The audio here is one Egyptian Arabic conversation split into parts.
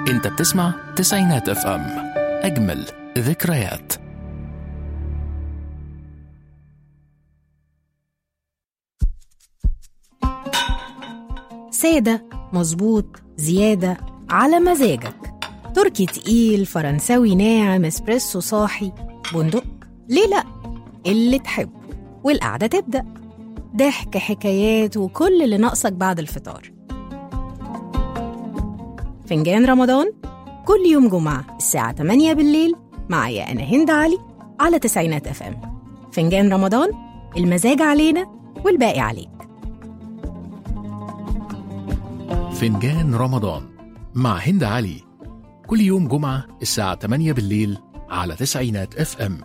انت بتسمع تسعينات اف ام اجمل ذكريات سادة مظبوط زيادة على مزاجك تركي تقيل فرنساوي ناعم اسبريسو صاحي بندق ليه لأ اللي تحبه والقعدة تبدأ ضحك حكايات وكل اللي ناقصك بعد الفطار فنجان رمضان كل يوم جمعة الساعة 8 بالليل معايا أنا هند علي على تسعينات اف ام فنجان رمضان المزاج علينا والباقي عليك فنجان رمضان مع هند علي كل يوم جمعة الساعة 8 بالليل على تسعينات اف ام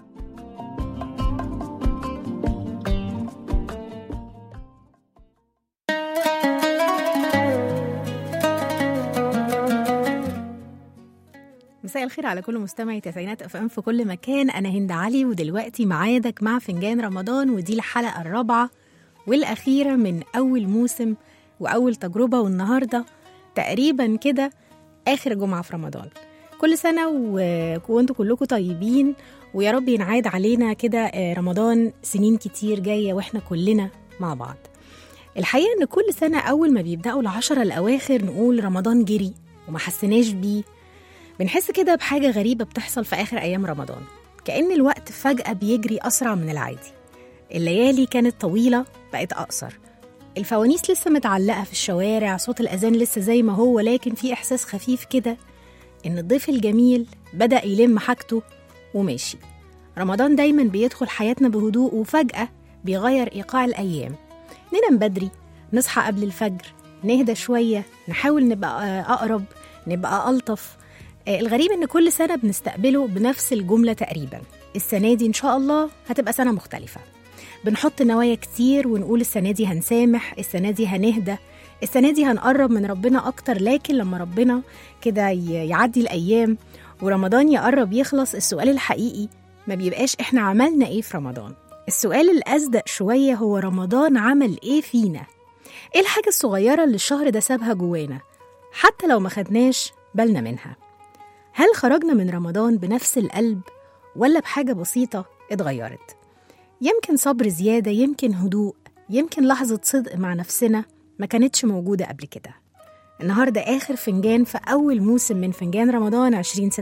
مساء الخير على كل مستمعي تسعينات اف ام في كل مكان انا هند علي ودلوقتي معادك مع فنجان رمضان ودي الحلقه الرابعه والاخيره من اول موسم واول تجربه والنهارده تقريبا كده اخر جمعه في رمضان كل سنه و- وانتم كلكم طيبين ويا رب ينعاد علينا كده آه، رمضان سنين كتير جايه واحنا كلنا مع بعض الحقيقه ان كل سنه اول ما بيبداوا العشرة الاواخر نقول رمضان جري وما حسيناش بيه بنحس كده بحاجة غريبة بتحصل في آخر أيام رمضان كأن الوقت فجأة بيجري أسرع من العادي الليالي كانت طويلة بقت أقصر الفوانيس لسه متعلقة في الشوارع صوت الأذان لسه زي ما هو لكن في إحساس خفيف كده إن الضيف الجميل بدأ يلم حاجته وماشي رمضان دايما بيدخل حياتنا بهدوء وفجأة بيغير إيقاع الأيام ننام بدري نصحى قبل الفجر نهدى شوية نحاول نبقى آه، أقرب نبقى ألطف آه، الغريب ان كل سنه بنستقبله بنفس الجمله تقريبا السنه دي ان شاء الله هتبقى سنه مختلفه بنحط نوايا كتير ونقول السنه دي هنسامح السنه دي هنهدى السنه دي هنقرب من ربنا اكتر لكن لما ربنا كده ي- يعدي الايام ورمضان يقرب يخلص السؤال الحقيقي ما بيبقاش احنا عملنا ايه في رمضان السؤال الأصدق شوية هو رمضان عمل ايه فينا ايه الحاجة الصغيرة اللي الشهر ده سابها جوانا حتى لو ما خدناش بالنا منها هل خرجنا من رمضان بنفس القلب ولا بحاجة بسيطة اتغيرت؟ يمكن صبر زيادة يمكن هدوء يمكن لحظة صدق مع نفسنا ما كانتش موجودة قبل كده النهاردة آخر فنجان في أول موسم من فنجان رمضان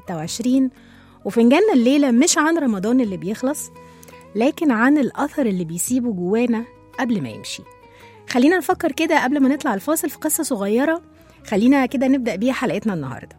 2026 وفنجاننا الليلة مش عن رمضان اللي بيخلص لكن عن الأثر اللي بيسيبه جوانا قبل ما يمشي خلينا نفكر كده قبل ما نطلع الفاصل في قصة صغيرة خلينا كده نبدأ بيها حلقتنا النهارده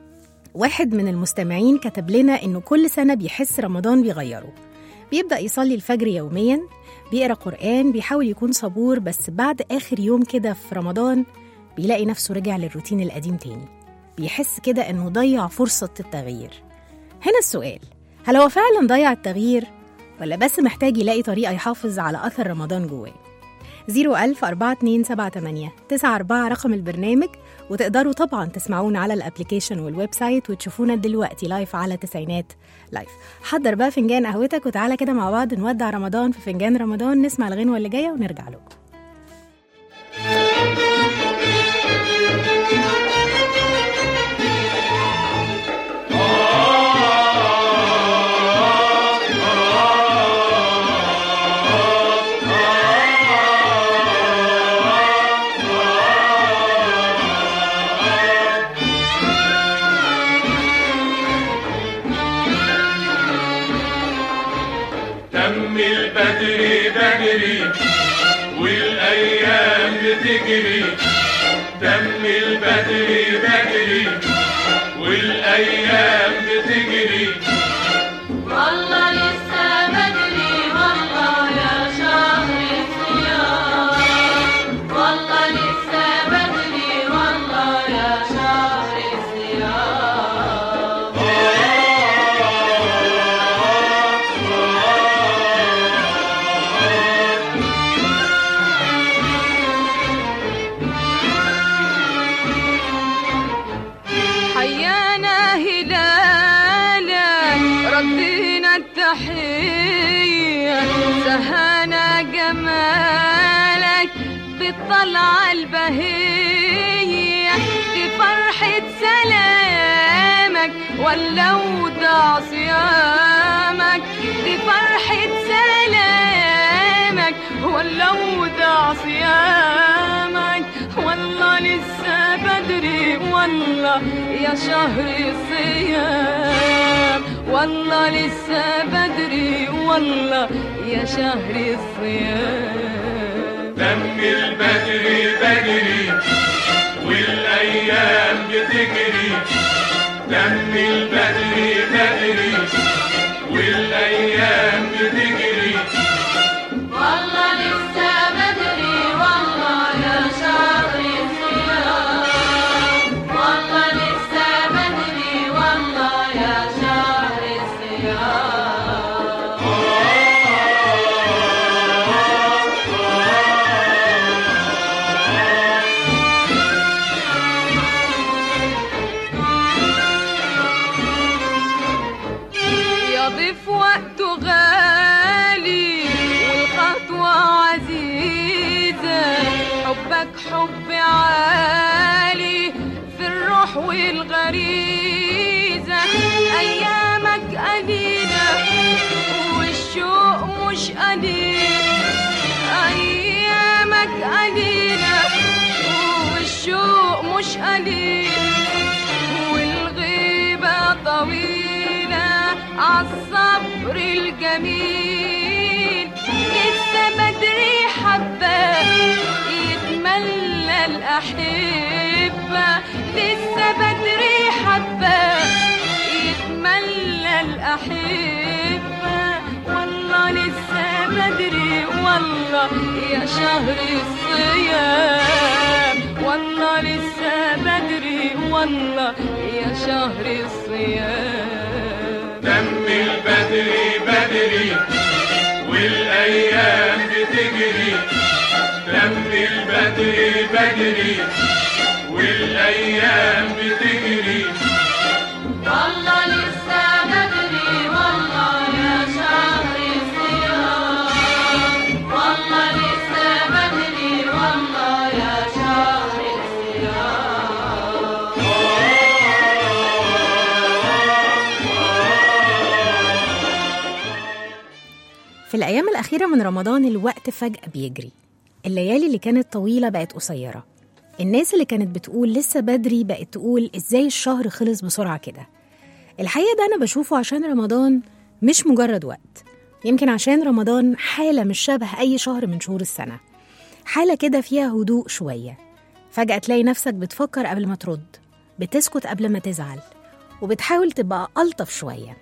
واحد من المستمعين كتب لنا إنه كل سنة بيحس رمضان بيغيره بيبدأ يصلي الفجر يوميا بيقرأ قرآن بيحاول يكون صبور بس بعد آخر يوم كده في رمضان بيلاقي نفسه رجع للروتين القديم تاني بيحس كده إنه ضيع فرصة التغيير هنا السؤال هل هو فعلا ضيع التغيير ولا بس محتاج يلاقي طريقة يحافظ على أثر رمضان جواه 01000 4278 94 رقم البرنامج وتقدروا طبعا تسمعونا على الابلكيشن والويب سايت وتشوفونا دلوقتي لايف على تسعينات لايف حضر بقى فنجان قهوتك وتعالى كده مع بعض نودع رمضان في فنجان رمضان نسمع الغنوة اللي جاية ونرجع لكم تم البدري بدري والايام بتجري تم البدري بدري والايام بتجري والله لسه بدري والله يا شهر الصيام والله لسه بدري والله يا شهر الصيام حيانا هلالا ردينا التحية سهانا جمالك بالطلعة البهية دي فرحة سلامك ولا ودع صيامك دي فرحة سلامك ولا ودع صيامك والله لسه بدري والله يا شهر الصيام والله لسه بدري والله يا شهر الصيام دم البدري بدري والايام بتجري دم البدري بدري والايام بتجري والله لسه بدري والله يا شهر الصيام والله لسه بدري والله يا شهر الصيام يضيف وقته غالي والخطوة عزيزة حبك حب عالي في الروح والغريزة أيامك قليلة والشوق مش قليل أيامك قليلة والشوق مش قليل والغيبة طويلة عالصبر الجميل لسه بدري حبة يتملى الأحبة لسه بدري حبة يتملى الأحبة والله لسه بدري والله يا شهر الصيام والله لسه بدري والله يا شهر الصيام دم البدري بدري والايام بتجري دم البدري بدري والايام بتجري والله لسه بدري والله يا شهر الصيام والله لسه بدري والله يا شهر الصيام في الأيام الأخيرة من رمضان الوقت فجأة بيجري الليالي اللي كانت طويلة بقت قصيرة الناس اللي كانت بتقول لسه بدري بقت تقول إزاي الشهر خلص بسرعة كده الحقيقة ده أنا بشوفه عشان رمضان مش مجرد وقت يمكن عشان رمضان حالة مش شبه أي شهر من شهور السنة حالة كده فيها هدوء شوية فجأة تلاقي نفسك بتفكر قبل ما ترد بتسكت قبل ما تزعل وبتحاول تبقى ألطف شوية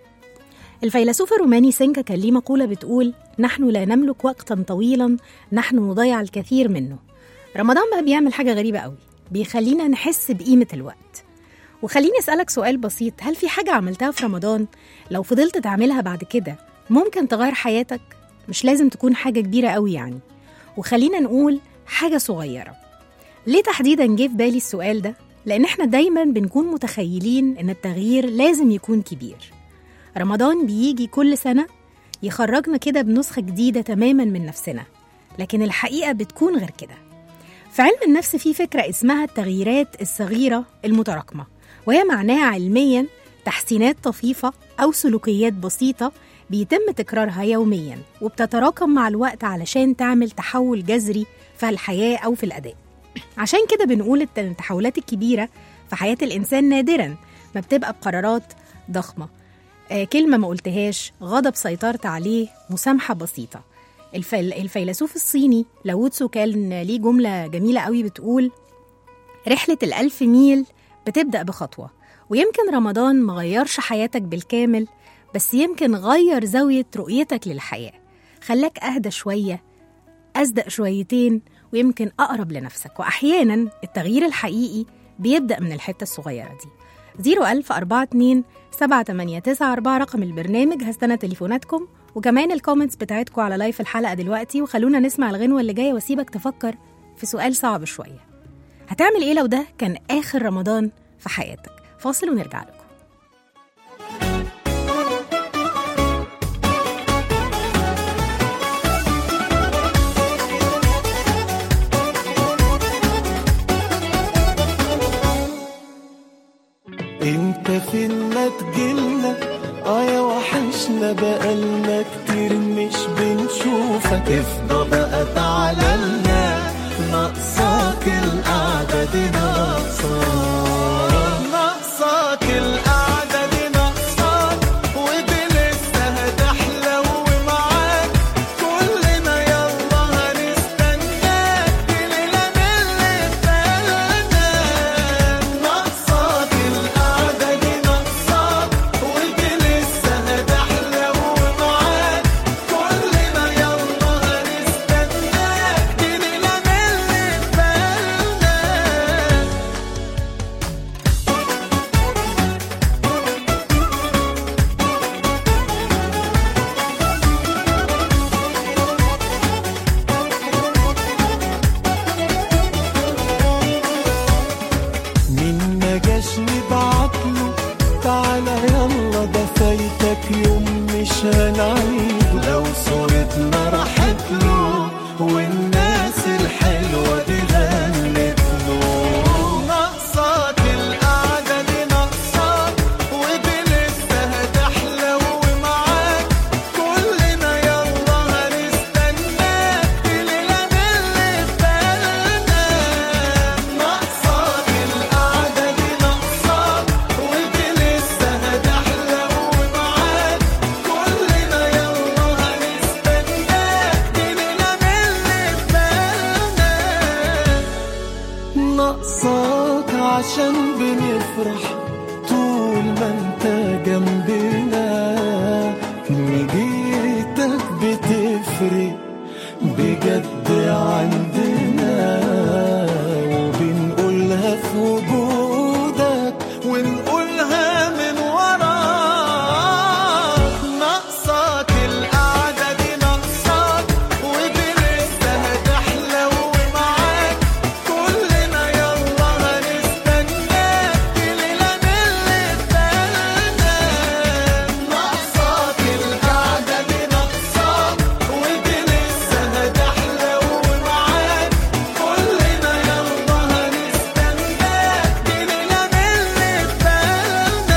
الفيلسوف الروماني سينكا كان ليه مقولة بتقول نحن لا نملك وقتا طويلا نحن نضيع الكثير منه رمضان بقى بيعمل حاجة غريبة قوي بيخلينا نحس بقيمة الوقت وخليني أسألك سؤال بسيط هل في حاجة عملتها في رمضان لو فضلت تعملها بعد كده ممكن تغير حياتك مش لازم تكون حاجة كبيرة قوي يعني وخلينا نقول حاجة صغيرة ليه تحديدا جه في بالي السؤال ده؟ لأن احنا دايما بنكون متخيلين إن التغيير لازم يكون كبير رمضان بيجي كل سنة يخرجنا كده بنسخة جديدة تماما من نفسنا لكن الحقيقة بتكون غير كده في علم النفس في فكرة اسمها التغييرات الصغيرة المتراكمة وهي معناها علميا تحسينات طفيفة أو سلوكيات بسيطة بيتم تكرارها يوميا وبتتراكم مع الوقت علشان تعمل تحول جذري في الحياة أو في الأداء عشان كده بنقول الت- التحولات الكبيرة في حياة الإنسان نادرا ما بتبقى بقرارات ضخمة آه، كلمة ما قلتهاش غضب سيطرت عليه مسامحة بسيطة الفيل الفيلسوف الصيني لاوتسو كان ليه جملة جميلة قوي بتقول رحلة الألف ميل بتبدأ بخطوة ويمكن رمضان مغيرش حياتك بالكامل بس يمكن غير زاوية رؤيتك للحياة خلاك أهدى شوية أصدق شويتين ويمكن أقرب لنفسك وأحيانا التغيير الحقيقي بيبدأ من الحتة الصغيرة دي 01042 7894 رقم البرنامج هستنى تليفوناتكم وكمان الكومنتس بتاعتكم على لايف الحلقة دلوقتي وخلونا نسمع الغنوة اللي جاية واسيبك تفكر في سؤال صعب شوية هتعمل ايه لو ده كان آخر رمضان في حياتك فاصل ونرجع لكم انت فين ما تجيلنا اه يا وحشنا بقالنا كتير مش بنشوفك افضى بقى تعالى ناقصاك القعدة دي ناقصاك ناقصاك القعدة دي ناقصاك ودي لسه هتحلو معاك كلنا يلا هنستناك دي ليلة من اللي اتفقنا ناقصاك القعدة دي ناقصاك ودي لسه هتحلو معاك كلنا يلا هنستناك دي ليلة من اللي اتفقنا مين ما جاش نبعتله تعالى يلا ده فايتك يوم مش هنعيد لو صورتنا راحت له والناس الحلوة دي غنت له ناقصاك القعدة دي ناقصاك ودي لسه هتحلو معاك كلنا يلا هنستناك دي ليلة من اللي اتفقنا ناقصاك القعدة دي ناقصاك ودي لسه هتحلو معاك كلنا يلا هنستناك دي ليلة من اللي اتفقنا ناقصاك عشان بنفرح طول ما انت جنبنا نجيتك بتفرق بجد عندنا وبنقولها في وجودك ونقولها من وراك ناقصاك القعدة دي ناقصاك ودي لسه هتحلو معاك كلنا يلا هنستناك دي ليلة من اللي اتفقنا ناقصاك القعدة دي ناقصاك ودي لسه هتحلو معاك كلنا يلا هنستناك دي ليلة من اللي اتفقنا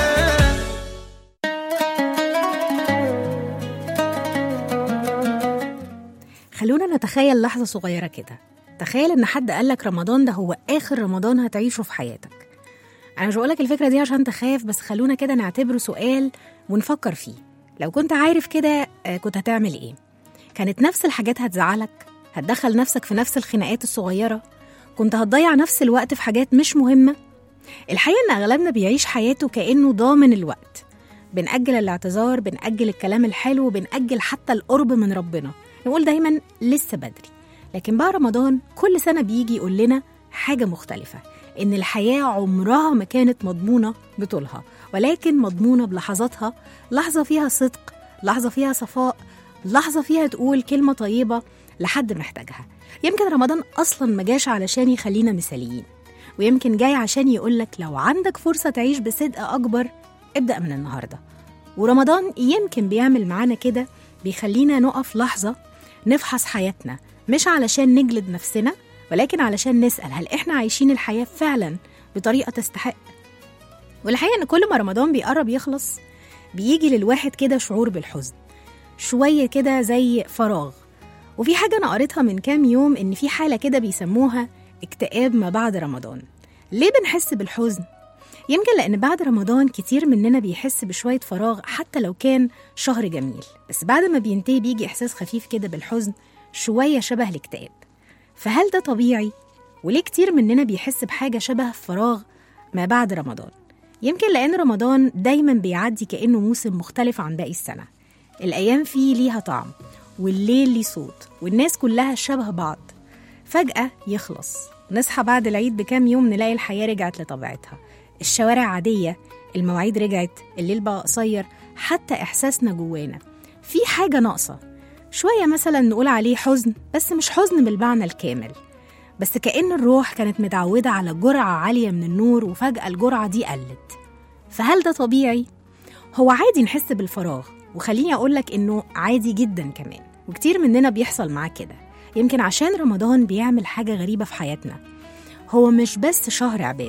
خلونا نتخيل لحظة صغيرة كده تخيل إن حد قالك رمضان ده هو آخر رمضان هتعيشه في حياتك أنا مش بقولك الفكرة دي عشان تخاف بس خلونا كده نعتبره سؤال ونفكر فيه لو كنت عارف كده آه، كنت هتعمل إيه كانت نفس الحاجات هتزعلك هتدخل نفسك في نفس الخناقات الصغيرة كنت هتضيع نفس الوقت في حاجات مش مهمة الحقيقة إن أغلبنا بيعيش حياته كأنه ضامن الوقت بنأجل الاعتذار بنأجل الكلام الحلو بنأجل حتى القرب من ربنا نقول دايما لسه بدري لكن بعد رمضان كل سنة بيجي يقول لنا حاجة مختلفة إن الحياة عمرها ما كانت مضمونة بطولها ولكن مضمونة بلحظاتها لحظة فيها صدق لحظة فيها صفاء لحظة فيها تقول كلمة طيبة لحد محتاجها يمكن رمضان أصلا ما جاش علشان يخلينا مثاليين ويمكن جاي عشان يقولك لو عندك فرصة تعيش بصدق أكبر ابدأ من النهاردة ورمضان يمكن بيعمل معانا كده بيخلينا نقف لحظة نفحص حياتنا مش علشان نجلد نفسنا ولكن علشان نسأل هل إحنا عايشين الحياة فعلا بطريقة تستحق والحقيقة إن كل ما رمضان بيقرب يخلص بيجي للواحد كده شعور بالحزن شوية كده زي فراغ وفي حاجة أنا قريتها من كام يوم إن في حالة كده بيسموها اكتئاب ما بعد رمضان ليه بنحس بالحزن؟ يمكن لأن بعد رمضان كتير مننا بيحس بشوية فراغ حتى لو كان شهر جميل بس بعد ما بينتهي بيجي إحساس خفيف كده بالحزن شوية شبه الاكتئاب فهل ده طبيعي؟ وليه كتير مننا بيحس بحاجة شبه فراغ ما بعد رمضان؟ يمكن لأن رمضان دايما بيعدي كأنه موسم مختلف عن باقي السنة الأيام فيه ليها طعم والليل ليه صوت والناس كلها شبه بعض فجأة يخلص نصحى بعد العيد بكام يوم نلاقي الحياة رجعت لطبيعتها الشوارع عادية المواعيد رجعت الليل بقى قصير حتى إحساسنا جوانا في حاجة ناقصة شوية مثلا نقول عليه حزن بس مش حزن بالمعنى الكامل بس كأن الروح كانت متعودة على جرعة عالية من النور وفجأة الجرعة دي قلت فهل ده طبيعي؟ هو عادي نحس بالفراغ وخليني أقولك إنه عادي جدا كمان وكتير مننا بيحصل معاه كده يمكن عشان رمضان بيعمل حاجة غريبة في حياتنا هو مش بس شهر عبادة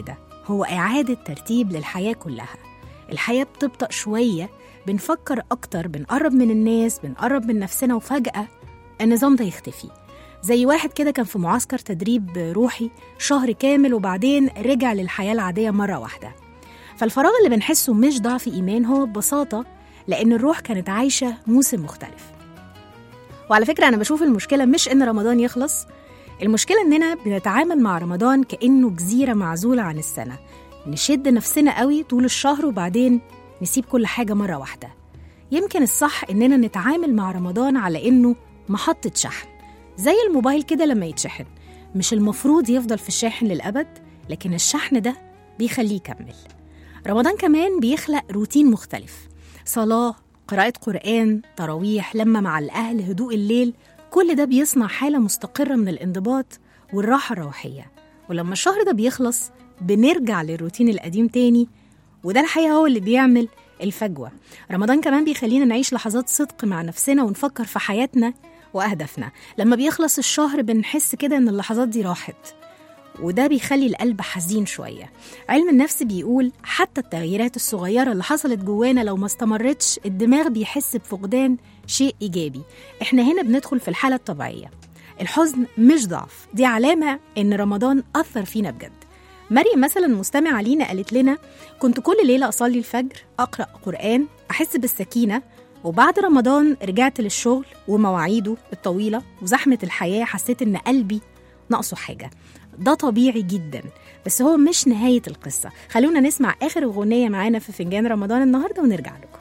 هو إعادة ترتيب للحياة كلها الحياة بتبطأ شوية بنفكر أكتر بنقرب من الناس بنقرب من نفسنا وفجأة النظام ده يختفي زي واحد كده كان في معسكر تدريب روحي شهر كامل وبعدين رجع للحياة العادية مرة واحدة فالفراغ اللي بنحسه مش ضعف إيمان هو ببساطة لأن الروح كانت عايشة موسم مختلف وعلى فكرة أنا بشوف المشكلة مش إن رمضان يخلص المشكلة إننا بنتعامل مع رمضان كأنه جزيرة معزولة عن السنة نشد نفسنا قوي طول الشهر وبعدين نسيب كل حاجة مرة واحدة يمكن الصح إننا نتعامل مع رمضان على إنه محطة شحن زي الموبايل كده لما يتشحن مش المفروض يفضل في الشاحن للأبد لكن الشحن ده بيخليه يكمل رمضان كمان بيخلق روتين مختلف صلاة قراءة قرآن تراويح لما مع الأهل هدوء الليل كل ده بيصنع حالة مستقرة من الانضباط والراحة الروحية ولما الشهر ده بيخلص بنرجع للروتين القديم تاني وده الحقيقة هو اللي بيعمل الفجوة رمضان كمان بيخلينا نعيش لحظات صدق مع نفسنا ونفكر في حياتنا وأهدافنا لما بيخلص الشهر بنحس كده إن اللحظات دي راحت وده بيخلي القلب حزين شوية علم النفس بيقول حتى التغييرات الصغيرة اللي حصلت جوانا لو ما استمرتش الدماغ بيحس بفقدان شيء إيجابي إحنا هنا بندخل في الحالة الطبيعية الحزن مش ضعف دي علامة إن رمضان أثر فينا بجد مريم مثلا مستمعة لينا قالت لنا كنت كل ليلة أصلي الفجر أقرأ قرآن أحس بالسكينة وبعد رمضان رجعت للشغل ومواعيده الطويلة وزحمة الحياة حسيت إن قلبي ناقصه حاجة ده طبيعي جدا بس هو مش نهاية القصة خلونا نسمع آخر أغنية معانا في فنجان رمضان النهاردة ونرجع لكم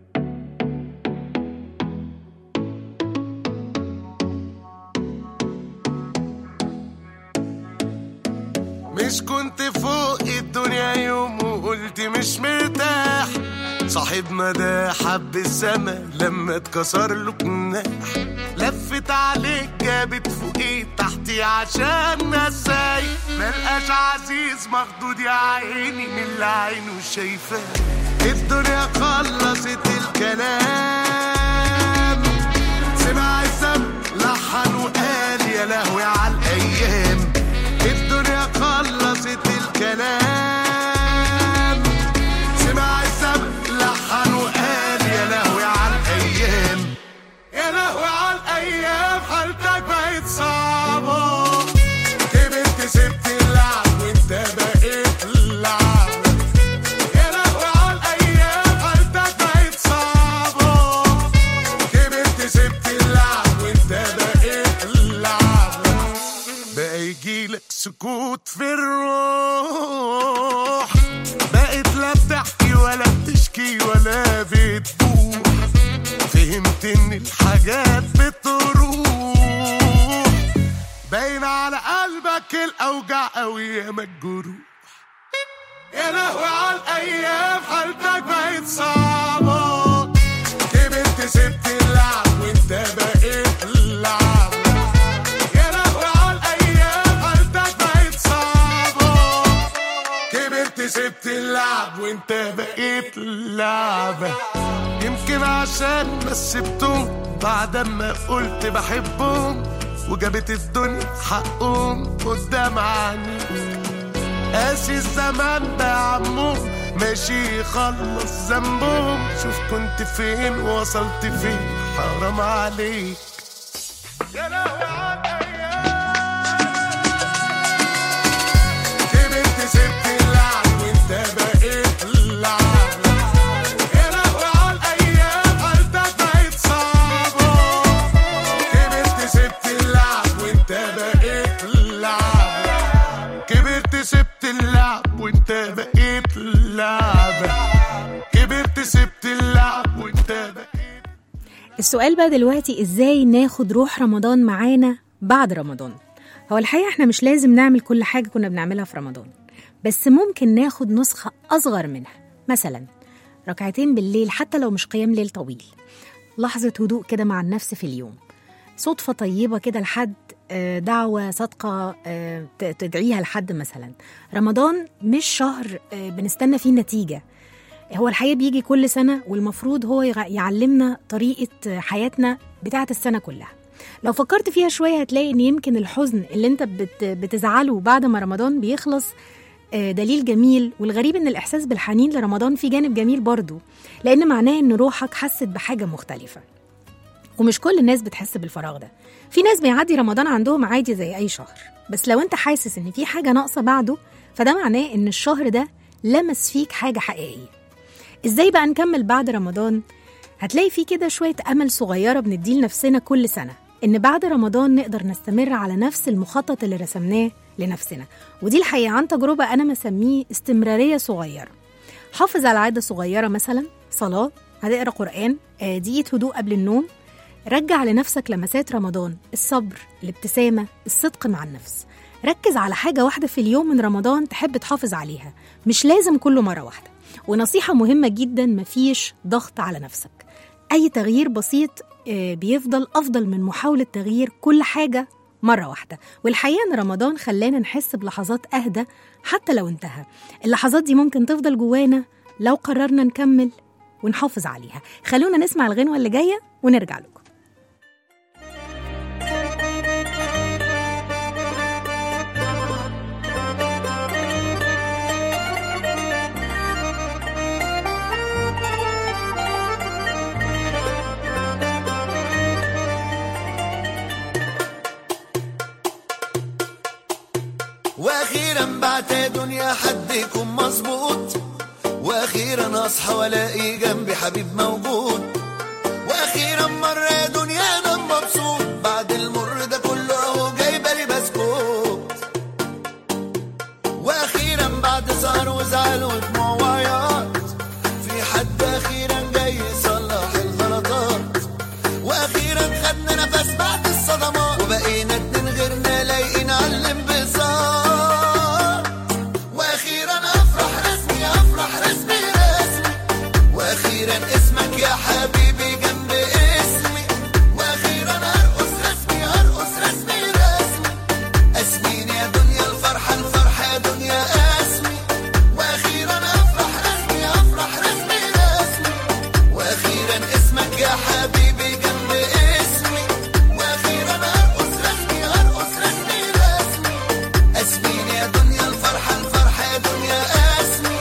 مش كنت فوق الدنيا يوم وقلت مش مرتاح صاحب مدى حب السما لما اتكسر له جناح لفت عليك جابت فوقيه تحتي عشان نساي ملقاش عزيز مخدود يا عيني من اللي عينه شايفاه الدنيا خلصت الكلام سمع السم لحن وقال يا لهوي على الايام الدنيا خلصت الكلام سمع السم لحن وقال يا لهوي على الايام يا لهوي على الايام حالتك بقت صعبه كبرت سبت اللعب وانت بقيت اللعب يا لهوي على الايام حالتك بقت صعبه كبرت سبت اللعب وانت بقيت اللعب بقى يجيلك سكوت في الروح بقيت لا بتحكي ولا بتشكي ولا بتبوح فهمت ان الحاجات بتروح باين على قلبك الاوجع قوي يا مجروح يا لهوي على الايام حالتك بقت صعبه كبرت سبت اللعب وانت بقيت اللعب يا لهوي على الايام حالتك بقت صعبه كبرت سبت اللعب وانت بقيت اللعبة يمكن عشان ما سبتهم بعد ما قلت بحبهم وجابت الدنيا حقهم قدام عينيك قاسي الزمان ده عمهم ماشي يخلص ذنبهم شوف كنت فين وصلت فين حرام عليك يا لهوي على كبرت سبت اللعب وانت بقيت اللعب يا لهوي على الايام حالتك بقت صعبه كبرت سبت اللعب وانت بقيت اللعب كبرت سبت اللعب وانت بقيت اللعب كبرت سبت اللعب وانت بقيت السؤال بقى دلوقتي ازاي ناخد روح رمضان معانا بعد رمضان هو الحقيقة احنا مش لازم نعمل كل حاجة كنا بنعملها في رمضان بس ممكن ناخد نسخة أصغر منها مثلا ركعتين بالليل حتى لو مش قيام ليل طويل لحظة هدوء كده مع النفس في اليوم صدفة طيبة كده لحد آه، دعوة صادقة آه، ت- تدعيها لحد مثلا رمضان مش شهر آه، بنستنى فيه نتيجة هو الحقيقة بيجي كل سنة والمفروض هو يغ- يعلمنا طريقة حياتنا بتاعة السنة كلها لو فكرت فيها شوية هتلاقي إن يمكن الحزن اللي أنت بت- بتزعله بعد ما رمضان بيخلص آه، دليل جميل والغريب ان الاحساس بالحنين لرمضان فيه جانب جميل برضه لان معناه ان روحك حست بحاجه مختلفه ومش كل الناس بتحس بالفراغ ده في ناس بيعدي رمضان عندهم عادي زي اي شهر بس لو انت حاسس ان في حاجه ناقصه بعده فده معناه ان الشهر ده لمس فيك حاجه حقيقيه ازاي بقى نكمل بعد رمضان هتلاقي فيه كده شويه امل صغيره بنديه لنفسنا كل سنه ان بعد رمضان نقدر نستمر على نفس المخطط اللي رسمناه لنفسنا ودي الحقيقه عن تجربه انا مسميه استمراريه صغيره حافظ على عاده صغيره مثلا صلاه هتقرا قران آه، دقيقه هدوء قبل النوم رجع لنفسك لمسات رمضان الصبر الابتسامة الصدق مع النفس ركز على حاجة واحدة في اليوم من رمضان تحب تحافظ عليها مش لازم كله مرة واحدة ونصيحة مهمة جدا مفيش ضغط على نفسك أي تغيير بسيط آه، بيفضل أفضل من محاولة تغيير كل حاجة مرة واحدة والحقيقة إن رمضان خلانا نحس بلحظات أهدى حتى لو انتهى اللحظات دي ممكن تفضل جوانا لو قررنا نكمل ونحافظ عليها خلونا نسمع الغنوة اللي جاية ونرجع لكم واخيرا بعت يا دنيا حد يكون مظبوط واخيرا اصحى والاقي جنبي حبيب موجود واخيرا مره يا دنيا انا مبسوط بعد المر ده كله اهو جايبه لي بسكوت واخيرا بعد سهر وزعل ودموع وعياط في حد اخيرا جاي يصلح الغلطات واخيرا خدنا نفس بعد الصدمات وبقينا اتنين غيرنا لايقين على الانبساط واخيرا افرح رسمي افرح رسمي رسمي واخيرا اسمك يا حبيبي جنب اسمي واخيرا ارقص رسمي ارقص رسمي رسمي اسمين يا دنيا الفرحه الفرحه يا دنيا اسمي واخيرا افرح رسمي افرح رسمي رسمي واخيرا اسمك يا حبيبي جنب اسمي واخيرا ارقص رسمي ارقص رسمي رسمي اسمين يا دنيا الفرحه الفرحه يا دنيا اسمي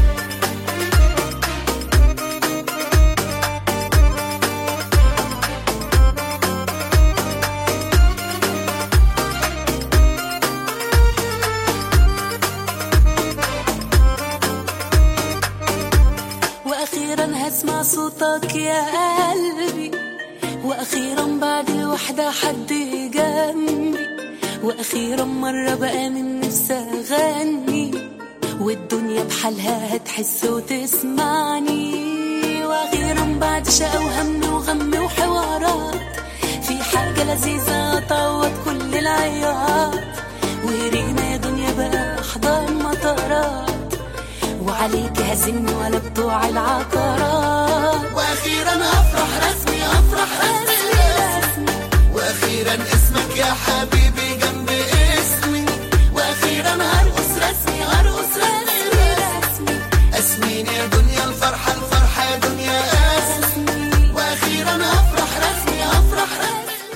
واخيرا هسمع صوتك يا قلبي واخيرا بعد الوحده حد جنبي واخيرا مره بقى من نفسي اغني والدنيا بحالها هتحس وتسمعني واخيرا بعد شقا وهم وغم وحوارات في حاجه لذيذه تعوض كل العياط ورينا يا دنيا بقى احضان مطارات وعليك هزمني ولا بتوع العقارات واخيرا افرح رسمي افرح رسمي رسمي واخيرا اسمك يا حبيبي جنب اسمي واخيرا هرقص رسمي هرقص رسمي رسمي اسمين يا دنيا الفرحه الفرحه يا دنيا اسمي واخيرا افرح رسمي افرح رسمي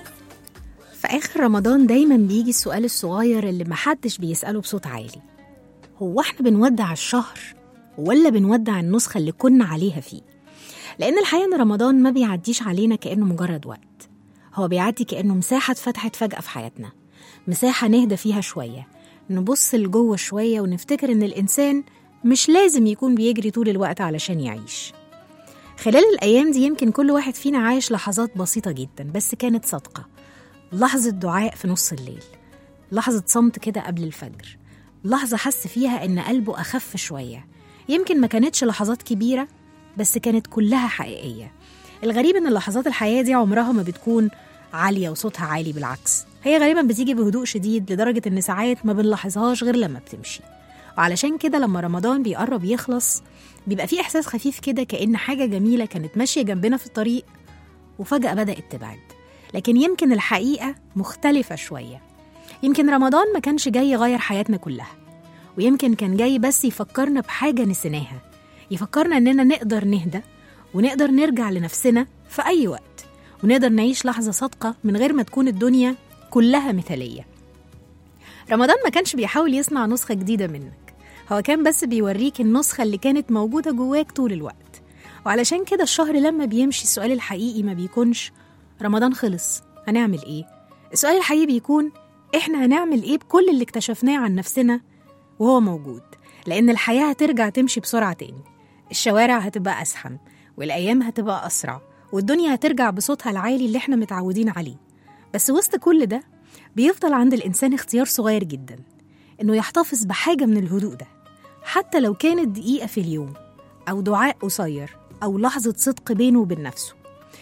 في آخر رمضان دايما بيجي السؤال الصغير اللي محدش بيسأله بصوت عالي هو احنا بنودع الشهر ولا بنودع النسخة اللي كنا عليها فيه لأن الحقيقة إن رمضان ما بيعديش علينا كأنه مجرد وقت هو بيعدي كأنه مساحة اتفتحت فجأة في حياتنا مساحة نهدى فيها شوية نبص لجوه شوية ونفتكر إن الإنسان مش لازم يكون بيجري طول الوقت علشان يعيش خلال الأيام دي يمكن كل واحد فينا عايش لحظات بسيطة جدا بس كانت صادقة لحظة دعاء في نص الليل لحظة صمت كده قبل الفجر لحظة حس فيها إن قلبه أخف شوية يمكن ما كانتش لحظات كبيرة بس كانت كلها حقيقية الغريب إن اللحظات الحقيقية دي عمرها ما بتكون عالية وصوتها عالي بالعكس هي غالبا بتيجي بهدوء شديد لدرجة إن ساعات ما بنلاحظهاش غير لما بتمشي وعلشان كده لما رمضان بيقرب يخلص بيبقى فيه إحساس خفيف كده كأن حاجة جميلة كانت ماشية جنبنا في الطريق وفجأة بدأت تبعد لكن يمكن الحقيقة مختلفة شوية يمكن رمضان ما كانش جاي يغير حياتنا كلها ويمكن كان جاي بس يفكرنا بحاجة نسيناها يفكرنا إننا نقدر نهدى ونقدر نرجع لنفسنا في أي وقت ونقدر نعيش لحظة صادقة من غير ما تكون الدنيا كلها مثالية رمضان ما كانش بيحاول يصنع نسخة جديدة منك هو كان بس بيوريك النسخة اللي كانت موجودة جواك طول الوقت وعلشان كده الشهر لما بيمشي السؤال الحقيقي ما بيكونش رمضان خلص هنعمل ايه السؤال الحقيقي بيكون احنا هنعمل ايه بكل اللي اكتشفناه عن نفسنا وهو موجود لان الحياة هترجع تمشي بسرعة تاني الشوارع هتبقى أزحم والأيام هتبقى أسرع والدنيا هترجع بصوتها العالي اللي احنا متعودين عليه بس وسط كل ده بيفضل عند الإنسان اختيار صغير جدا إنه يحتفظ بحاجة من الهدوء ده حتى لو كانت دقيقة في اليوم أو دعاء قصير أو لحظة صدق بينه وبين نفسه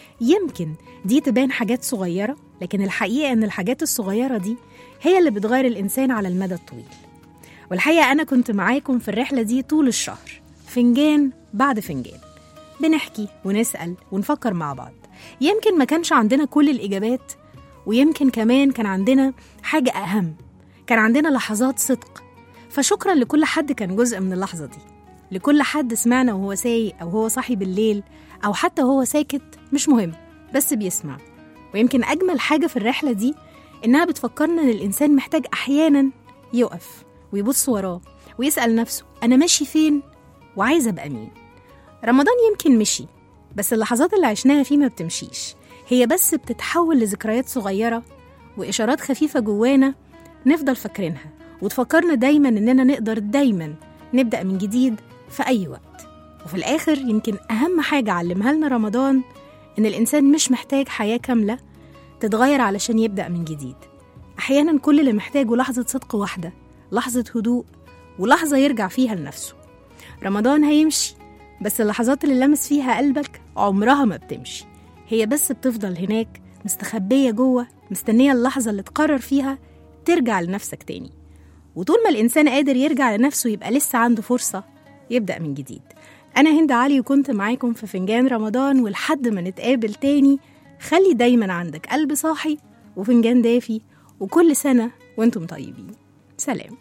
يمكن دي تبان حاجات صغيرة لكن الحقيقة إن الحاجات الصغيرة دي هي اللي بتغير الإنسان على المدى الطويل والحقيقة أنا كنت معاكم في الرحلة دي طول الشهر فنجان بعد فنجان بنحكي ونسأل ونفكر مع بعض يمكن ما كانش عندنا كل الإجابات ويمكن كمان كان عندنا حاجة أهم كان عندنا لحظات صدق فشكرا لكل حد كان جزء من اللحظة دي لكل حد سمعنا وهو سايق أو هو صاحي بالليل أو حتى وهو ساكت مش مهم بس بيسمع ويمكن أجمل حاجة في الرحلة دي إنها بتفكرنا إن الإنسان محتاج أحيانا يقف ويبص وراه ويسأل نفسه أنا ماشي فين وعايز أبقى مين رمضان يمكن مشي بس اللحظات اللي عشناها فيه ما بتمشيش هي بس بتتحول لذكريات صغيرة وإشارات خفيفة جوانا نفضل فاكرينها وتفكرنا دايما إننا نقدر دايما نبدأ من جديد في أي وقت وفي الآخر يمكن أهم حاجة علمها لنا رمضان إن الإنسان مش محتاج حياة كاملة تتغير علشان يبدأ من جديد أحيانا كل اللي محتاجه لحظة صدق واحدة لحظة هدوء ولحظة يرجع فيها لنفسه رمضان هيمشي بس اللحظات اللي لمس فيها قلبك عمرها ما بتمشي هي بس بتفضل هناك مستخبية جوه مستنية اللحظة اللي تقرر فيها ترجع لنفسك تاني وطول ما الإنسان قادر يرجع لنفسه يبقى لسه عنده فرصة يبدأ من جديد أنا هند علي وكنت معاكم في فنجان رمضان ولحد ما نتقابل تاني خلي دايما عندك قلب صاحي وفنجان دافي وكل سنة وانتم طيبين سلام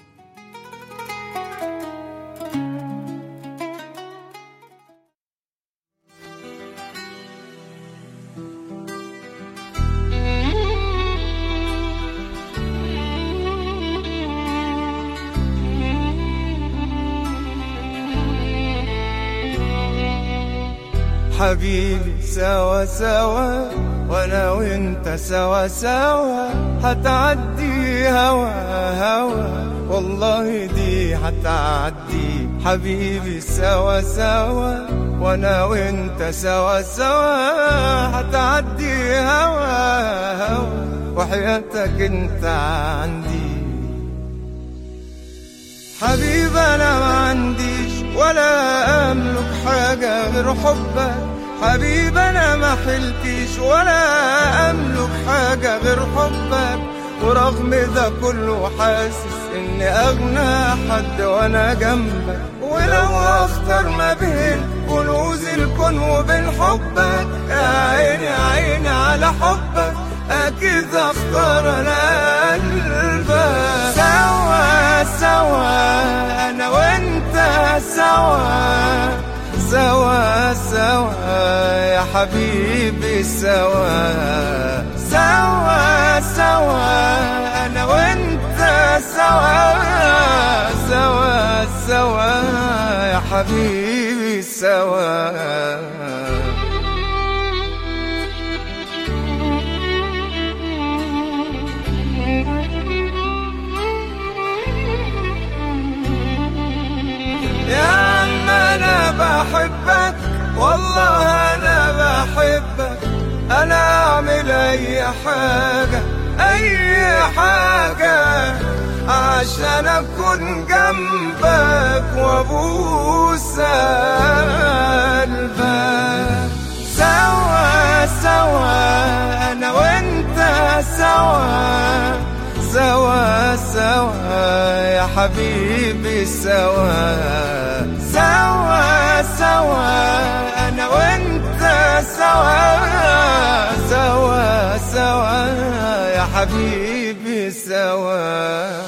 حبيبي سوا سوا وانا وانت سوا سوا هتعدي هوا هوا والله دي هتعدي حبيبي سوا سوا وانا وانت سوا سوا هتعدي هوا هوا وحياتك انت عندي حبيب انا ما عنديش ولا املك حاجة غير حبك حبيب انا ما حلتيش ولا املك حاجة غير حبك ورغم ده كله حاسس اني اغنى حد وانا جنبك ولو اختار ما بين كنوز الكون وبين حبك يا عيني يا عيني على حبك اكيد اختار انا قلبك سوا سوا انا وانت سوا سوا سوا يا حبيبي سوا سوا سوا انا وانت سوا سوا سوا يا حبيبي سوا يا عم انا بحبك والله انا بحبك انا اعمل اي حاجة اي حاجة عشان اكون جنبك وابوس قلبك سوا سوا انا وانت سوا سوا سوا يا حبيبي سوا سوا سوا انا وانت سوا سوا سوا يا حبيبي سوا